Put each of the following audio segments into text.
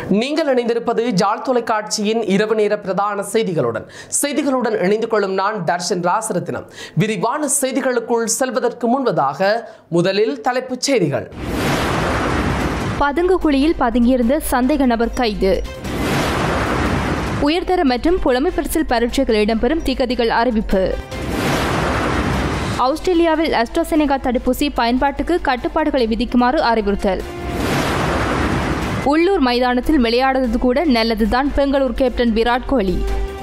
நீங்கள் இணைந்திருப்பது ஜாழ் தொலைக்காட்சியின் இரவு நேர பிரதான செய்திகளுடன் செய்திகளுடன் இணைந்து கொள்ளும் நான் தர்ஷன் ராசரத்தினம் விரிவான செய்திகளுக்குள் செல்வதற்கு முன்பதாக முதலில் தலைப்புச் செய்திகள் பதுங்கு குழியில் பதுங்கியிருந்த சந்தேக நபர் கைது உயர்தர மற்றும் புலமை பரிசில் பரீட்சைகள் இடம்பெறும் திகதிகள் அறிவிப்பு ஆஸ்திரேலியாவில் அஸ்ட்ராசெனகா தடுப்பூசி பயன்பாட்டுக்கு கட்டுப்பாடுகளை விதிக்குமாறு அறிவுறுத்தல் உள்ளூர் மைதானத்தில் விளையாடுவது கூட நல்லதுதான் பெங்களூர் கேப்டன் விராட் கோலி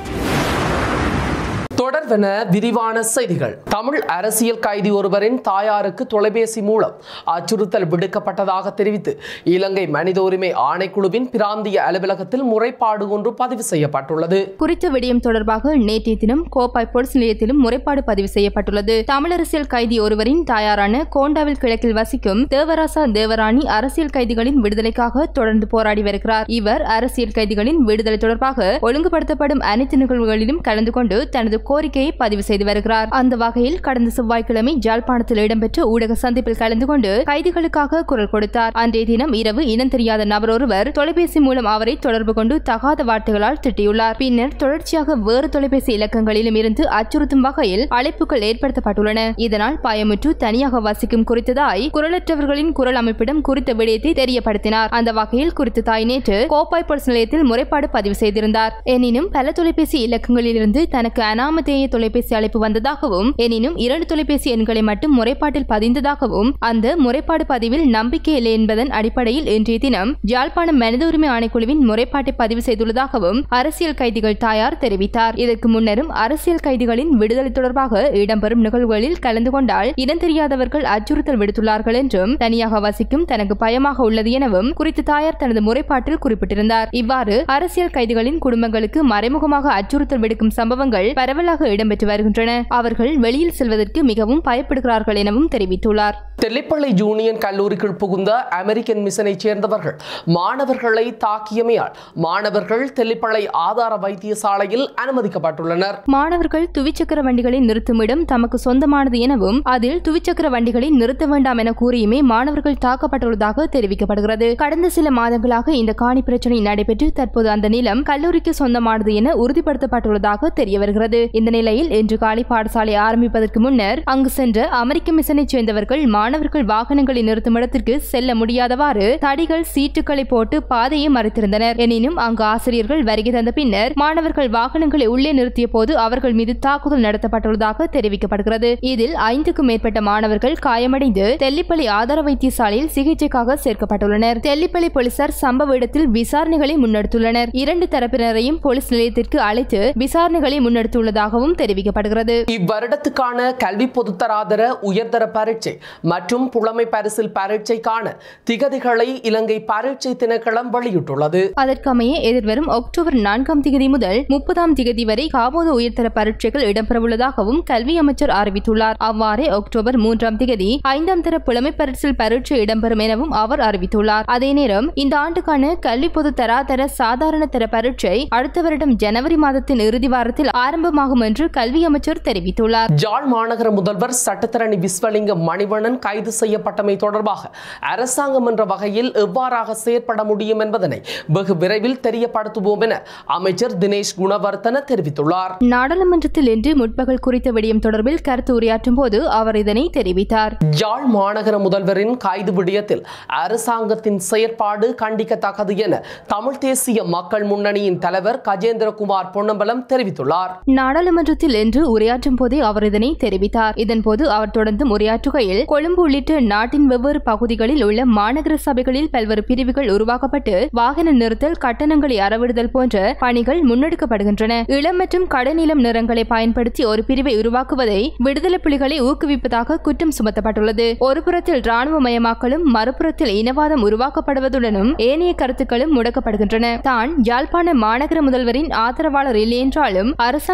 தொடர்வென விரிவான செய்திகள் தமிழ் அரசியல் கைதி ஒருவரின் தாயாருக்கு தொலைபேசி மூலம் அச்சுறுத்தல் விடுக்கப்பட்டதாக தெரிவித்து இலங்கை மனித உரிமை ஆணைக்குழுவின் பிராந்திய அலுவலகத்தில் முறைப்பாடு ஒன்று பதிவு செய்யப்பட்டுள்ளது குறித்த விடயம் தொடர்பாக நேற்றைய தினம் கோப்பாய் போலீஸ் நிலையத்திலும் முறைப்பாடு பதிவு செய்யப்பட்டுள்ளது தமிழரசியல் கைதி ஒருவரின் தாயாரான கோண்டாவில் கிழக்கில் வசிக்கும் தேவராசா தேவராணி அரசியல் கைதிகளின் விடுதலைக்காக தொடர்ந்து போராடி வருகிறார் இவர் அரசியல் கைதிகளின் விடுதலை தொடர்பாக ஒழுங்குபடுத்தப்படும் அனைத்து நிகழ்வுகளிலும் கலந்து கொண்டு தனது கோரிக்கையை பதிவு செய்து வருகிறார் அந்த வகையில் கடந்த செவ்வாய்க்கிழமை ஜாழ்ப்பாணத்தில் இடம்பெற்ற ஊடக சந்திப்பில் கலந்து கொண்டு கைதிகளுக்காக குரல் கொடுத்தார் அன்றைய தினம் இரவு இனம் தெரியாத நபர் ஒருவர் தொலைபேசி மூலம் அவரை தொடர்பு கொண்டு தகாத வார்த்தைகளால் திட்டியுள்ளார் பின்னர் தொடர்ச்சியாக வேறு தொலைபேசி இலக்கங்களிலும் இருந்து அச்சுறுத்தும் வகையில் அழைப்புகள் ஏற்படுத்தப்பட்டுள்ளன இதனால் பயமுற்று தனியாக வசிக்கும் குறித்ததாய் குரலற்றவர்களின் குரல் அமைப்பிடம் குறித்த விடயத்தை தெரியப்படுத்தினார் அந்த வகையில் குறித்த தாய் நேற்று கோப்பாய் போலீஸ் நிலையத்தில் முறைப்பாடு பதிவு செய்திருந்தார் எனினும் பல தொலைபேசி இலக்கங்களிலிருந்து தனக்கு அனாமதேய தொலைபேசி அழைப்பு வந்ததாகவும் எனினும் இரண்டு தொலைபேசி எண்களை மட்டும் முறைப்பாட்டில் பதிந்ததாகவும் அந்த முறைப்பாடு பதிவில் நம்பிக்கை இல்லை என்பதன் அடிப்படையில் இன்றைய தினம் யாழ்ப்பாணம் மனித உரிமை ஆணைக்குழுவின் முறைப்பாட்டை பதிவு செய்துள்ளதாகவும் அரசியல் கைதிகள் தாயார் தெரிவித்தார் இதற்கு முன்னரும் அரசியல் கைதிகளின் விடுதலை தொடர்பாக இடம்பெறும் நிகழ்வுகளில் கலந்து கொண்டால் இனம் தெரியாதவர்கள் அச்சுறுத்தல் விடுத்துள்ளார்கள் என்றும் தனியாக வசிக்கும் தனக்கு பயமாக உள்ளது எனவும் குறித்த தாயார் தனது முறைப்பாட்டில் குறிப்பிட்டிருந்தார் இவ்வாறு அரசியல் கைதிகளின் குடும்பங்களுக்கு மறைமுகமாக அச்சுறுத்தல் விடுக்கும் சம்பவங்கள் பரவலாக இடம்பெற்று வருகின்றன அவர்கள் வெளியில் செல்வதற்கு மிகவும் பயப்படுகிறார்கள் எனவும் தெரிவித்துள்ளார் தெல்லிப்பள்ளி யூனியன் கல்லூரிக்குள் புகுந்த அமெரிக்கன் மிஷனைச் சேர்ந்தவர்கள் மாணவர்களை தாக்கியமையால் மாணவர்கள் தெல்லிப்பளை ஆதார வைத்தியசாலையில் அனுமதிக்கப்பட்டுள்ளனர் மாணவர்கள் துவிச்சக்கர வண்டிகளை நிறுத்துமிடம் தமக்கு சொந்தமானது எனவும் அதில் துவிச்சக்கர வண்டிகளை நிறுத்த வேண்டாம் என கூறியுமே மாணவர்கள் தாக்கப்பட்டுள்ளதாக தெரிவிக்கப்படுகிறது கடந்த சில மாதங்களாக இந்த காணி பிரச்சனை நடைபெற்று தற்போது அந்த நிலம் கல்லூரிக்கு சொந்தமானது என உறுதிப்படுத்தப்பட்டுள்ளதாக தெரிய வருகிறது இந்த நிலையில் இன்று காலை பாடசாலை ஆரம்பிப்பதற்கு முன்னர் அங்கு சென்ற அமெரிக்க மிஷனைச் சேர்ந்தவர்கள் மாணவர்கள் வாகனங்களை நிறுத்தும் இடத்திற்கு செல்ல முடியாதவாறு தடிகள் சீட்டுகளை போட்டு பாதையை மறைத்திருந்தனர் எனினும் அங்கு ஆசிரியர்கள் வருகை தந்த பின்னர் மாணவர்கள் வாகனங்களை உள்ளே நிறுத்திய போது அவர்கள் மீது தாக்குதல் நடத்தப்பட்டுள்ளதாக தெரிவிக்கப்படுகிறது இதில் ஐந்துக்கும் மேற்பட்ட மாணவர்கள் காயமடைந்து தெல்லிப்பள்ளி ஆதார வைத்தியசாலையில் சிகிச்சைக்காக சேர்க்கப்பட்டுள்ளனர் தெல்லிப்பள்ளி போலீசார் சம்பவ இடத்தில் விசாரணைகளை முன்னெடுத்துள்ளனர் இரண்டு தரப்பினரையும் போலீஸ் நிலையத்திற்கு அழைத்து விசாரணைகளை முன்னெடுத்துள்ளதாகவும் தெரிவிக்கப்படுகிறது இவ்வருடத்துக்கான கல்வி பொதுத்தராதர உயர்தர பரீட்சை மற்றும் புலமை பரிசில் பரீட்சைக்கான திகதிகளை இலங்கை பரீட்சை திணைக்களம் வெளியிட்டுள்ளது அதற்கமைய எதிர்வரும் அக்டோபர் நான்காம் திகதி முதல் முப்பதாம் திகதி வரை காபோத உயர்தர பரீட்சைகள் இடம்பெறவுள்ளதாகவும் கல்வி அமைச்சர் அறிவித்துள்ளார் அவ்வாறே அக்டோபர் மூன்றாம் திகதி ஐந்தாம் தர புலமை பரிசில் பரீட்சை இடம்பெறும் எனவும் அவர் அறிவித்துள்ளார் அதே நேரம் இந்த ஆண்டுக்கான கல்வி பொது தராதர சாதாரண தர பரீட்சை அடுத்த வருடம் ஜனவரி மாதத்தின் இறுதி வாரத்தில் ஆரம்பமாகும் என்று கல்வி அமைச்சர் தெரிவித்துள்ளார் ஜாழ் மாநகர முதல்வர் சட்டத்தரணி விஸ்வலிங்க மணிவண்ணன் கைது செய்யப்பட்டமை தொடர்பாக அரசாங்கம் என்ற வகையில் எவ்வாறாக செயற்பட முடியும் என்பதனை வெகு விரைவில் தெரியப்படுத்துவோம் என அமைச்சர் தினேஷ் குணவர்த்தன தெரிவித்துள்ளார் நாடாளுமன்றத்தில் இன்று முற்பகல் குறித்த விடயம் தொடர்பில் கருத்து உரையாற்றும் போது அவர் இதனை தெரிவித்தார் யாழ் மாநகர முதல்வரின் கைது விடயத்தில் அரசாங்கத்தின் செயற்பாடு கண்டிக்கத்தக்கது என தமிழ் தேசிய மக்கள் முன்னணியின் தலைவர் கஜேந்திரகுமார் பொன்னம்பலம் தெரிவித்துள்ளார் நாடாளுமன்றத்தில் இன்று உரையாற்றும் போதே அவர் இதனை தெரிவித்தார் இதன்போது அவர் தொடர்ந்து உரையாற்றுகையில் கொழும்பு உள்ளிட்ட நாட்டின் வெவ்வேறு பகுதிகளில் உள்ள மாநகர சபைகளில் பல்வேறு பிரிவுகள் உருவாக்கப்பட்டு வாகன நிறுத்தல் கட்டணங்களை அறவிடுதல் போன்ற பணிகள் முன்னெடுக்கப்படுகின்றன இளம் மற்றும் கடைநிலம் நிறங்களை பயன்படுத்தி ஒரு பிரிவை உருவாக்குவதை விடுதலை புலிகளை ஊக்குவிப்பதாக குற்றம் சுமத்தப்பட்டுள்ளது ஒரு புறத்தில் ராணுவமயமாக்கலும் மறுபுறத்தில் இனவாதம் உருவாக்கப்படுவதுடனும் ஏனைய கருத்துக்களும் முடக்கப்படுகின்றன தான் யாழ்ப்பாண மாநகர முதல்வரின் ஆதரவாளர் இல்லை என்றாலும் அரசாங்கத்தின் இந்த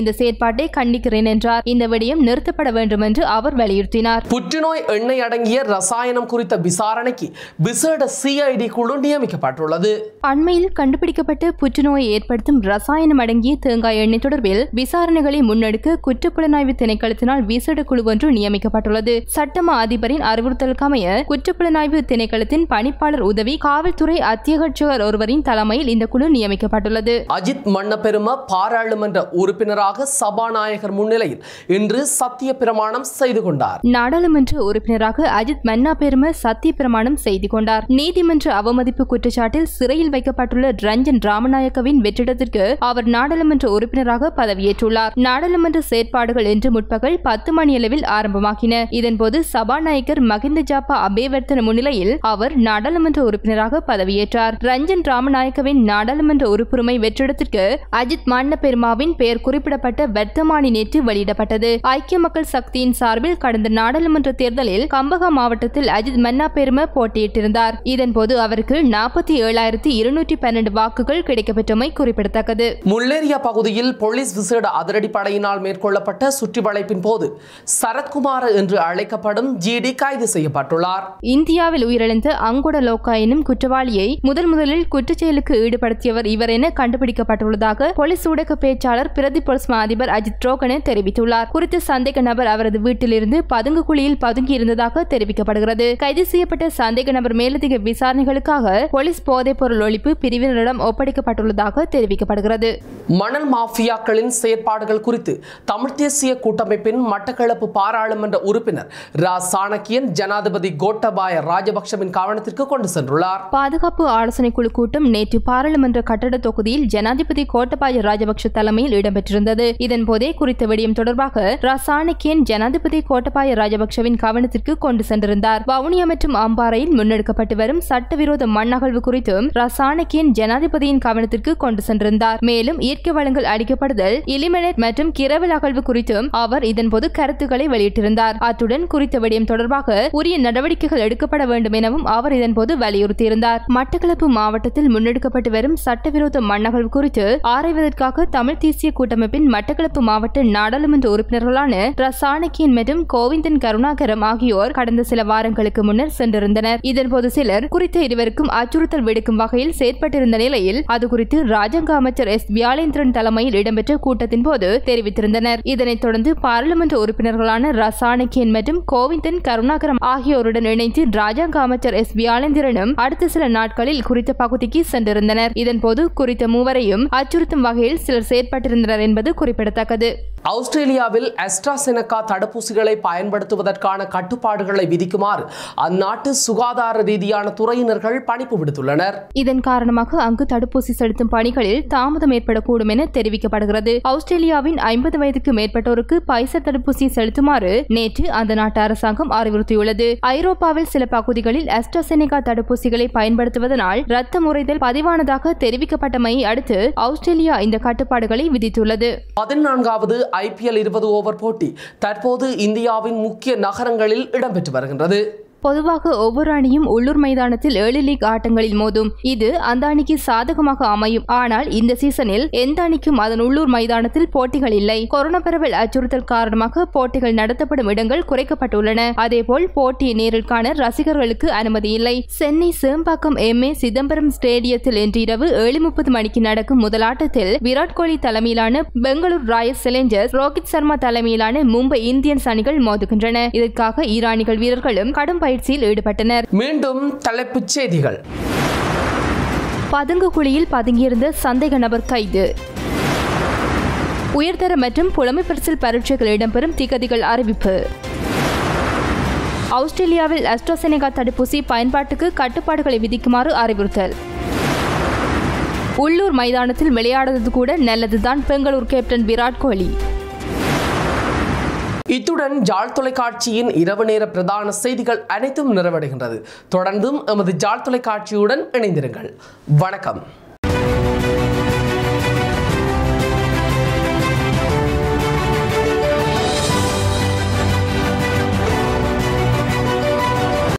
இந்த செயற்பாட்டை கண்டிக்கிறேன் என்றார் இந்த விடயம் நிறுத்தப்பட வேண்டும் என்று அவர் வலியுறுத்தினார் புற்றுநோய் எண்ணெய் அடங்கிய ரசாயனம் குறித்த விசாரணைக்கு விசேட சிஐடி குழு நியமிக்கப்பட்டுள்ளது அண்மையில் கண்டுபிடிக்கப்பட்ட புற்றுநோயை ஏற்படுத்தும் ரசாயனம் அடங்கிய தேங்காய் எண்ணெய் தொடர்பில் விசாரணைகளை முன்னெடுக்க குற்றப்புலனாய்வு திணைக்களத்தினால் விசேட குழு ஒன்று நியமிக்கப்பட்டுள்ளது சட்டமா அதிபரின் அறிவுறுத்தலுக்கு அமைய குற்றப்புலனாய்வு திணைக்களத்தின் பணிப்பாளர் உதவி காவல்துறை அத்தியகட்சகர் ஒருவரின் தலைமையில் இந்த குழு நியமிக்கப்பட்டுள்ளது அஜித் மன்னபெரும பாராளுமன்ற உறுப்பினராக சபாநாயகர் முன்னிலையில் இன்று சத்திய பிரமாணம் செய்து கொண்டார் நாடாளுமன்ற உறுப்பினராக அஜித் மன்னா பெரும சத்திய பிரமாணம் செய்து கொண்டார் நீதிமன்ற அவமதிப்பு குற்றச்சாட்டில் சிறையில் வைக்கப்பட்டுள்ள ரஞ்சன் ராமநாயக்கவின் வெற்றிடத்திற்கு அவர் நாடாளுமன்ற உறுப்பினராக பதவியேற்றுள்ளார் நாடாளுமன்ற செயற்பாடுகள் இன்று முற்பகல் பத்து மணியளவில் ஆரம்பமாகின இதன்போது சபாநாயகர் மகிந்த ஜாப்பா அபேவர்த்தன முன்னிலையில் அவர் நாடாளுமன்ற உறுப்பினராக பதவியேற்றார் ரஞ்சன் ராமநாயக்கவின் நாடாளுமன்ற உறுப்புரிமை வெற்றிடத்திற்கு அஜித் மாண்ண பெருமாவின் பெயர் குறிப்பிடப்பட்ட வர்த்தமானி நேற்று வெளியிடப்பட்டது ஐக்கிய மக்கள் சக்தியின் சார்பில் கடந்த நாடாளுமன்ற தேர்தலில் கம்பகா மாவட்டத்தில் அஜித் மன்னா பெரும போட்டியிட்டிருந்தார் இதன்போது அவருக்கு நாற்பத்தி ஏழாயிரத்தி இருநூற்றி பன்னெண்டு வாக்குகள் கிடைக்கப்பெற்றமை குறிப்பிடத்தக்கது முல்லேரியா பகுதியில் போலீஸ் விசேட அதிரடி படையினால் மேற்கொள்ளப்பட்ட சுற்றி வளைப்பின் போது சரத்குமார் என்று அழைக்கப்படும் ஜிடி கைது செய்யப்பட்டுள்ளார் இந்தியாவில் உயிரிழந்த அங்குட லோக்கா எனும் குற்றவாளியை முதல் முதலில் குற்றச்செயலுக்கு ஈடுபடுத்தியவர் இவர் என கண்டுபிடிக்கப்பட்டுள்ளதாக போலீஸ் ஊடக பேச்சாளர் பிரதி போலீஸ் மா அதிபர் அஜித் ரோகன தெரிவித்துள்ளார் குறித்த சந்தேக நபர் அவரது வீட்டிலிருந்து பதுங்கு குழியில் பதுங்கி இருந்ததாக தெரிவிக்கப்படுகிறது கைது செய்யப்பட்ட சந்தேக நபர் மேலதிக விசாரணைகளுக்காக போலீஸ் போதைப் பொருள் ஒழிப்பு பிரிவினரிடம் ஒப்படைக்கப்பட்டுள்ளதாக தெரிவிக்கப்படுகிறது மணல் மாஃபியாக்களின் செயற்பாடுகள் குறித்து தமிழ் தேசிய கூட்டமைப்பின் மட்டக்களப்பு பாராளுமன்ற உறுப்பினர் ரா சாணக்கியன் ஜனாதிபதி கோட்டபாய ராஜபக்ஷவின் கவனத்திற்கு கொண்டு சென்றுள்ளார் பாதுகாப்பு ஆலோசனை குழு கூட்டம் நேற்று பாராளுமன்ற கட்டட தொகுதியில் ஜனாதிபதி கோட்டபாய ராஜபக்ஷ தலைமையில் இடம்பெற்றிருந்தது இதன்போதே குறித்த விடயம் தொடர்பாக ரசாயனிக்கேன் ஜனாதிபதி கோட்டபாய ராஜபக்ஷவின் கவனத்திற்கு கொண்டு சென்றிருந்தார் வவுனியா மற்றும் அம்பாறையில் முன்னெடுக்கப்பட்டு வரும் சட்டவிரோத மண் அகழ்வு குறித்தும் ரசாயனிக்கேன் ஜனாதிபதியின் கவனத்திற்கு கொண்டு சென்றிருந்தார் மேலும் இயற்கை வளங்கள் அடிக்கப்படுதல் இலிமினேட் மற்றும் கிரவல் அகழ்வு குறித்தும் அவர் இதன்போது கருத்துக்களை வெளியிட்டிருந்தார் அத்துடன் குறித்த விடயம் தொடர்பாக உரிய நடவடிக்கைகள் எடுக்கப்பட வேண்டும் எனவும் அவர் இதன்போது வலியுறுத்தியிருந்தார் மட்டக்களப்பு மாவட்டத்தில் முன்னெடுக்கப்பட்டு வரும் சட்டவிரோத மண்ணகழ்வு குறித்து ஆராய்வதற்காக தமிழ் தேசிய கூட்டமைப்பின் மட்டக்களப்பு மாவட்ட நாடாளுமன்ற உறுப்பினர்களான ரசாணக்கியன் மற்றும் கோவிந்தன் கருணாகரம் ஆகியோர் கடந்த சில வாரங்களுக்கு முன்னர் சென்றிருந்தனர் இதன்போது சிலர் குறித்த இருவருக்கும் அச்சுறுத்தல் விடுக்கும் வகையில் செயற்பட்டிருந்த நிலையில் அது குறித்து ராஜாங்க அமைச்சர் எஸ் வியாளேந்திரன் தலைமையில் இடம்பெற்ற கூட்டத்தின் போது தெரிவித்திருந்தனர் இதனைத் தொடர்ந்து பாராளுமன்ற உறுப்பினர்களான ரசாணக்கியன் மற்றும் கோவிந்தன் கருணாகரம் ஆகியோருடன் இணைந்து ராஜாங்க அமைச்சர் எஸ் வியாளேந்திரனும் அடுத்த சில நாட்களில் குறித்த பகுதிக்கு சென்றிருந்தனர் இதன்போது குறித்த மூவரையும் அச்சுறுத்தும் வகையில் சிலர் செயற்பட்டிருந்தனர் என்பது குறிப்பிடத்தக்கது ஆஸ்திரேலியாவில் அஸ்ட்ராசெனகா தடுப்பூசிகளை பயன்படுத்துவதற்கான கட்டுப்பாடுகளை விதிக்குமாறு அந்நாட்டு சுகாதார ரீதியான துறையினர்கள் பணிப்பு விடுத்துள்ளனர் இதன் காரணமாக அங்கு தடுப்பூசி செலுத்தும் பணிகளில் தாமதம் ஏற்படக்கூடும் என தெரிவிக்கப்படுகிறது ஆஸ்திரேலியாவின் ஐம்பது வயதுக்கு மேற்பட்டோருக்கு பைசர் தடுப்பூசி செலுத்துமாறு நேற்று அந்த நாட்டு அரசாங்கம் அறிவுறுத்தியுள்ளது ஐரோப்பாவில் சில பகுதிகளில் அஸ்ட்ராசெனிகா தடுப்பூசிகளை பயன்படுத்துவதனால் ரத்த முறைதல் பதிவானதாக தெரிவிக்கப்பட்டமையை அடுத்து ஆஸ்திரேலியா இந்த கட்டுப்பாடுகளை விதித்துள்ளது பதினான்காவது ஐபிஎல் இருபது ஓவர் போட்டி தற்போது இந்தியாவின் முக்கிய நகரங்களில் இடம்பெற்று வருகின்றது பொதுவாக ஒவ்வொரு அணியும் உள்ளூர் மைதானத்தில் ஏழு லீக் ஆட்டங்களில் மோதும் இது அந்த அணிக்கு சாதகமாக அமையும் ஆனால் இந்த சீசனில் எந்த அணிக்கும் அதன் உள்ளூர் மைதானத்தில் போட்டிகள் இல்லை கொரோனா பரவல் அச்சுறுத்தல் காரணமாக போட்டிகள் நடத்தப்படும் இடங்கள் குறைக்கப்பட்டுள்ளன அதேபோல் போட்டியை நேரில் காண ரசிகர்களுக்கு அனுமதி இல்லை சென்னை சேம்பாக்கம் எம் ஏ சிதம்பரம் ஸ்டேடியத்தில் இன்று இரவு ஏழு முப்பது மணிக்கு நடக்கும் முதல் ஆட்டத்தில் விராட் கோலி தலைமையிலான பெங்களூர் ராயல் சேலஞ்சர்ஸ் ரோஹித் சர்மா தலைமையிலான மும்பை இந்தியன்ஸ் அணிகள் மோதுகின்றன இதற்காக ஈரானிகள் வீரர்களும் கடும் பயிற்சியில் ஈடுபட்டனர் மீண்டும் தலைப்புச் செய்திகள் பதுங்கு குழியில் பதுங்கியிருந்த சந்தேக நபர் கைது உயர்தர மற்றும் புலமை பரிசில் பரீட்சைகள் இடம்பெறும் திகதிகள் அறிவிப்பு ஆஸ்திரேலியாவில் அஸ்ட்ராசெனகா தடுப்பூசி பயன்பாட்டுக்கு கட்டுப்பாடுகளை விதிக்குமாறு அறிவுறுத்தல் உள்ளூர் மைதானத்தில் விளையாடுவது கூட நல்லதுதான் பெங்களூர் கேப்டன் விராட் கோலி இத்துடன் ஜாழ் தொலைக்காட்சியின் இரவு நேர பிரதான செய்திகள் அனைத்தும் நிறைவடைகின்றது தொடர்ந்தும் எமது ஜாழ் தொலைக்காட்சியுடன் இணைந்திருங்கள் வணக்கம்